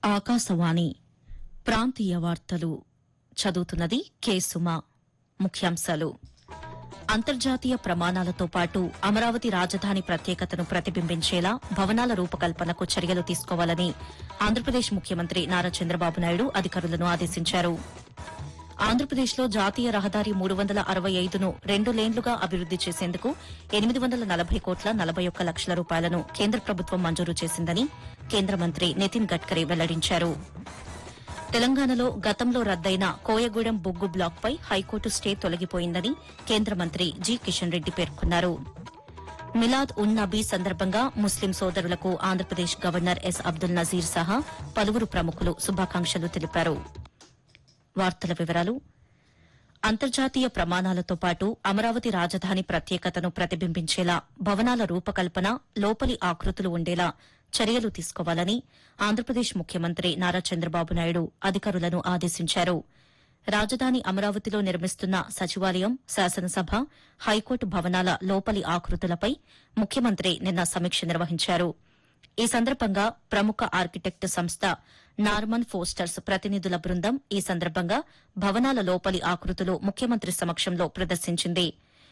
ఆకాశవాణి ప్రాంతీయ వార్తలు చదువుతున్నది కె సుమ ముఖ్యాంశాలు అంతర్జాతీయ ప్రమాణాలతో పాటు అమరావతి రాజధాని ప్రత్యేకతను ప్రతిబింబించేలా భవనాల రూపకల్పనకు చర్యలు తీసుకోవాలని ఆంధ్రప్రదేశ్ ముఖ్యమంత్రి నారా చంద్రబాబు నాయుడు అధికారులను ఆదేశించారు ఆంధ్రప్రదేశ్లో జాతీయ రహదారి మూడు వందల అరవై ఐదును రెండు లేన్లుగా అభివృద్ది చేసేందుకు ఎనిమిది వందల నలభై కోట్ల నలభై ఒక్క లక్షల రూపాయలను కేంద్ర ప్రభుత్వం మంజూరు చేసిందని కేంద్ర మంత్రి నితిన్ గడ్కరీ వెల్లడించారు తెలంగాణలో గతంలో రద్దయిన కోయగూడెం బొగ్గు బ్లాక్పై హైకోర్టు స్టే తొలగిపోయిందని కేంద్ర మంత్రి జి కిషన్ రెడ్డి పేర్కొన్నారు మిలాద్ ఉన్ నబీ సందర్భంగా ముస్లిం సోదరులకు ఆంధ్రప్రదేశ్ గవర్నర్ ఎస్ అబ్దుల్ నజీర్ సహా పలువురు ప్రముఖులు శుభాకాంక్షలు తెలిపారు వార్తల వివరాలు అంతర్జాతీయ ప్రమాణాలతో పాటు అమరావతి రాజధాని ప్రత్యేకతను ప్రతిబింబించేలా భవనాల రూపకల్పన లోపలి ఆకృతులు ఉండేలా చర్యలు తీసుకోవాలని ఆంధ్రప్రదేశ్ ముఖ్యమంత్రి నారా చంద్రబాబు నాయుడు అధికారులను ఆదేశించారు రాజధాని అమరావతిలో నిర్మిస్తున్న సచివాలయం శాసనసభ హైకోర్టు భవనాల లోపలి ఆకృతులపై ముఖ్యమంత్రి నిన్న సమీక్ష నిర్వహించారు ఈ సందర్భంగా ప్రముఖ ఆర్కిటెక్ట్ సంస్థ నార్మన్ ఫోస్టర్స్ ప్రతినిధుల బృందం ఈ సందర్భంగా భవనాల లోపలి ఆకృతులు ముఖ్యమంత్రి సమక్షంలో ప్రదర్శించింది